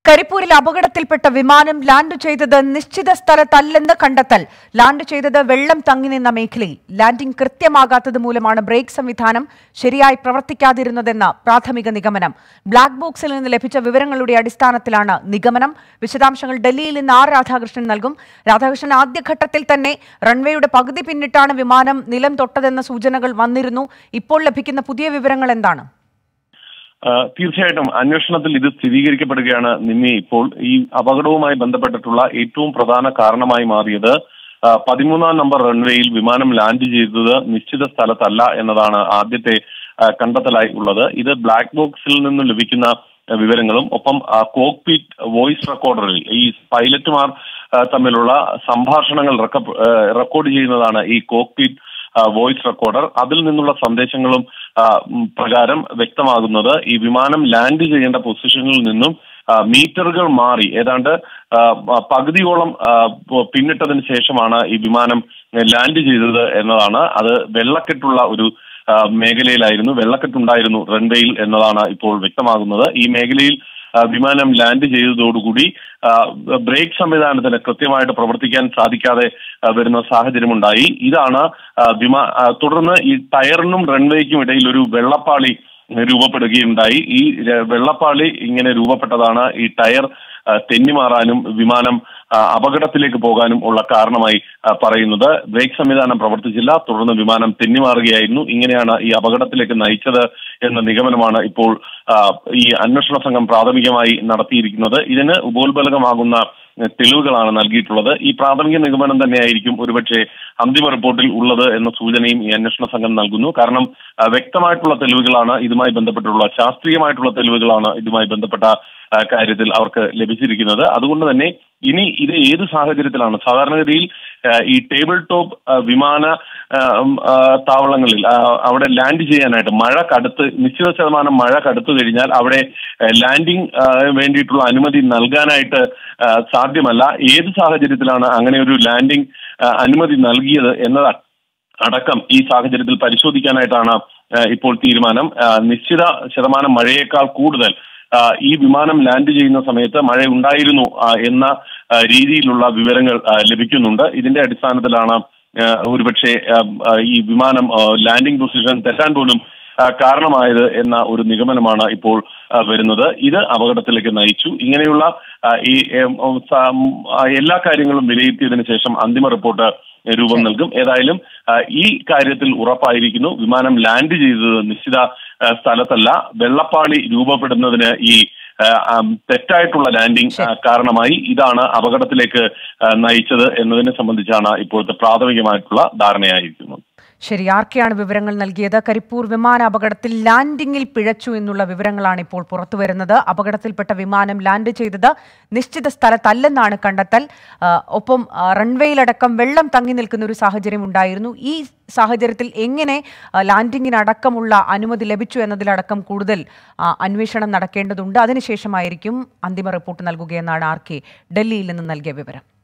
കരിപ്പൂരിൽ അപകടത്തിൽപ്പെട്ട വിമാനം ലാൻഡ് ചെയ്തത് നിശ്ചിത സ്ഥലത്തല്ലെന്ന് കണ്ടെത്തൽ ലാൻഡ് ചെയ്തത് വെള്ളം തങ്ങി നിന്ന മേഖലയിൽ ലാൻഡിംഗ് കൃത്യമാകാത്തത് മൂലമാണ് ബ്രേക്ക് സംവിധാനം ശരിയായി പ്രവർത്തിക്കാതിരുന്നതെന്ന പ്രാഥമിക നിഗമനം ബ്ലാക്ക് ബോക്സിൽ നിന്ന് ലഭിച്ച വിവരങ്ങളുടെ അടിസ്ഥാനത്തിലാണ് നിഗമനം വിശദാംശങ്ങൾ ഡൽഹിയിൽ നിന്ന് ആർ രാധാകൃഷ്ണൻ നൽകും രാധാകൃഷ്ണൻ ആദ്യഘട്ടത്തിൽ തന്നെ റൺവേയുടെ പകുതി പിന്നിട്ടാണ് വിമാനം നിലം തൊട്ടതെന്ന സൂചനകൾ വന്നിരുന്നു ഇപ്പോൾ ലഭിക്കുന്ന പുതിയ വിവരങ്ങൾ എന്താണ് ആ, തീർച്ചയായിട്ടും അന്വേഷണത്തിൽ ഇത് സ്ഥിരീകരിക്കപ്പെടുകയാണ് നിന്നെ ഇപ്പോൾ ഈ അപകടവുമായി ബന്ധപ്പെട്ടിട്ടുള്ള ഏറ്റവും പ്രധാന കാരണമായി മാറിയത് ആ, പതിമൂന്നാം നമ്പർ റൺവേയിൽ വിമാനം ലാൻഡ് ചെയ്തത് നിശ്ചിത സ്ഥലത്തല്ല എന്നതാണ് ആദ്യത്തെ ആ, കണ്ടെത്തലായി ഉള്ളത് ഇത് ബ്ലാക്ക് ബോക്സിൽ നിന്നും ലഭിക്കുന്ന ആ, വിവരങ്ങളും ഒപ്പം കോക്പിറ്റ് വോയിസ് റെക്കോർഡറിൽ ഈ പൈലറ്റുമാർ ആ, തമ്മിലുള്ള സംഭാഷണങ്ങൾ റെക്ക- ആ, റെക്കോർഡ് ചെയ്യുന്നതാണ് ഈ കോക്പിറ്റ് വോയിസ് റെക്കോർഡർ അതിൽ നിന്നുള്ള സന്ദേശങ്ങളും ആ, ഉം, പ്രകാരം വ്യക്തമാകുന്നത് ഈ വിമാനം ലാൻഡ് ചെയ്യേണ്ട പൊസിഷനിൽ നിന്നും ആ, മീറ്ററുകൾ മാറി ഏതാണ്ട് ആ, പ- പകുതിയോളം ആ, പ- പിന്നിട്ടതിന് ശേഷമാണ് ഈ വിമാനം ലാൻഡ് ചെയ്തത് എന്നതാണ് അത് വെള്ളക്കെട്ടുള്ള ഒരു ആ, മേഖലയിലായിരുന്നു വെള്ളക്കെട്ടുണ്ടായിരുന്നു റൺവേയിൽ എന്നതാണ് ഇപ്പോൾ വ്യക്തമാകുന്നത് ഈ മേഖലയിൽ ആ, വിമാനം ലാൻഡ് ചെയ്തതോടുകൂടി ആ, ബ്രേക്ക് സംവിധാനത്തിന് കൃത്യമായിട്ട് പ്രവർത്തിക്കാൻ സാധിക്കാതെ ആ, വരുന്ന സാഹചര്യമുണ്ടായി ഇതാണ് ആ, വിമാ ആ, തുടർന്ന് ഈ ടയറിനും റൺവേക്കും ഇടയിൽ ഒരു വെള്ളപ്പാളി രൂപപ്പെടുകയുണ്ടായി ഈ ര- വെള്ളപ്പാളി ഇങ്ങനെ രൂപപ്പെട്ടതാണ് ഈ ടയർ ആ, തെന്നിമാറാനും വിമാനം ആ, അപകടത്തിലേക്ക് പോകാനും ഉള്ള കാരണമായി ആ, പറയുന്നത് ബ്രേക്ക് സംവിധാനം പ്രവർത്തിച്ചില്ല തുടർന്ന് വിമാനം തെന്നിമാറുകയായിരുന്നു ഇങ്ങനെയാണ് ഈ അപകടത്തിലേക്ക് നയിച്ചത് എന്ന നിഗമനമാണ് ഇപ്പോൾ ആ, ഈ അന്വേഷണ സംഘം പ്രാഥമികമായി നടത്തിയിരിക്കുന്നത് ഇതിന് ഉപോത്ബലകമാകുന്ന എഹ്, തെളിവുകളാണ് നൽകിയിട്ടുള്ളത് ഈ പ്രാഥമിക നിഗമനം തന്നെയായിരിക്കും ഒരുപക്ഷെ അന്തിമ റിപ്പോർട്ടിൽ ഉള്ളത് എന്ന സൂചനയും ഈ അന്വേഷണ സംഘം നൽകുന്നു കാരണം ആ, വ്യക്തമായിട്ടുള്ള തെളിവുകളാണ് ഇതുമായി ബന്ധപ്പെട്ടുള്ള ശാസ്ത്രീയമായിട്ടുള്ള തെളിവുകളാണ് ഇതുമായി ബന്ധപ്പെട്ട ആ, കാര്യത്തിൽ അവർക്ക് ലഭിച്ചിരിക്കുന്നത് അതുകൊണ്ട് തന്നെ ഇനി ഇത് ഏത് സാഹചര്യത്തിലാണ് സാധാരണഗതിയിൽ ആ, ഈ ടേബിൾ ടോപ്പ് ആ, വിമാന ആ, ഉം, ആ, താവളങ്ങളിൽ ആ, അവിടെ ലാൻഡ് ചെയ്യാനായിട്ട് മഴ കടുത്ത് നിശ്ചിത ശതമാനം മഴ കടുത്തു കഴിഞ്ഞാൽ അവിടെ ലാൻഡിംഗ് വേണ്ടിയിട്ടുള്ള അനുമതി നൽകാനായിട്ട് ആ, സാധ്യമല്ല ഏത് സാഹചര്യത്തിലാണ് അങ്ങനെ ഒരു ലാൻഡിംഗ് അനുമതി നൽകിയത് എന്നത് അടക്കം ഈ സാഹചര്യത്തിൽ പരിശോധിക്കാനായിട്ടാണ് ആ, ഇപ്പോൾ തീരുമാനം ആ, നിശ്ചിത ശതമാനം മഴയേക്കാൾ കൂടുതൽ ആ, ഈ വിമാനം ലാൻഡ് ചെയ്യുന്ന സമയത്ത് മഴ ഉണ്ടായിരുന്നു ആ, എന്ന ആ, രീതിയിലുള്ള വിവരങ്ങൾ ആ, ലഭിക്കുന്നുണ്ട് ഇതിന്റെ അടിസ്ഥാനത്തിലാണ് ആ, ഒരുപക്ഷെ ആ, ആ, ഈ വിമാനം ആ, ലാൻഡിംഗ് പൊസിഷൻ തെറ്റാൻ പോലും ആ, കാരണമായത് എന്ന ഒരു നിഗമനമാണ് ഇപ്പോൾ ആ, വരുന്നത് ഇത് അപകടത്തിലേക്ക് നയിച്ചു ഇങ്ങനെയുള്ള ആ, ഈ ഏം, ഉം, സ- ഉം, ആ, എല്ലാ കാര്യങ്ങളും വിലയിരുത്തിയതിനു ശേഷം അന്തിമ റിപ്പോർട്ട് രൂപം നൽകും ഏതായാലും ആ, ഈ കാര്യത്തിൽ ഉറപ്പായിരിക്കുന്നു വിമാനം ലാൻഡ് ചെയ്തത് നിശ്ചിത ആ, സ്ഥലത്തല്ല വെള്ളപ്പാളി രൂപപ്പെടുന്നതിന് ഈ ആ, ആം, തെറ്റായിട്ടുള്ള ലാൻഡിംഗ് ആ, കാരണമായി ഇതാണ് അപകടത്തിലേക്ക് ആ, നയിച്ചത് എന്നതിനെ സംബന്ധിച്ചാണ് ഇപ്പോഴത്തെ പ്രാഥമികമായിട്ടുള്ള ധാരണയായിരിക്കുന്നത് ശരി ആർക്കെയാണ് വിവരങ്ങൾ നൽകിയത് കരിപ്പൂർ വിമാന അപകടത്തിൽ ലാൻഡിംഗിൽ പിഴച്ചു എന്നുള്ള വിവരങ്ങളാണ് ഇപ്പോൾ പുറത്തുവരുന്നത് അപകടത്തിൽപ്പെട്ട വിമാനം ലാൻഡ് ചെയ്തത് നിശ്ചിത സ്ഥലത്തല്ലെന്നാണ് കണ്ടെത്തൽ ആ, ഒപ്പം ആ, റൺവേയിലടക്കം വെള്ളം തങ്ങി നിൽക്കുന്ന ഒരു സാഹചര്യം ഉണ്ടായിരുന്നു ഈ സാഹചര്യത്തിൽ എങ്ങനെ ആ, ലാൻഡിങ്ങിനടക്കമുള്ള അനുമതി ലഭിച്ചു എന്നതിലടക്കം കൂടുതൽ ആ, അന്വേഷണം നടക്കേണ്ടതുണ്ട് അതിനുശേഷമായിരിക്കും അന്തിമ റിപ്പോർട്ട് നൽകുകയെന്നാണ് ആർ കെ ഡൽഹിയിൽ നിന്ന് നൽകിയ വിവരം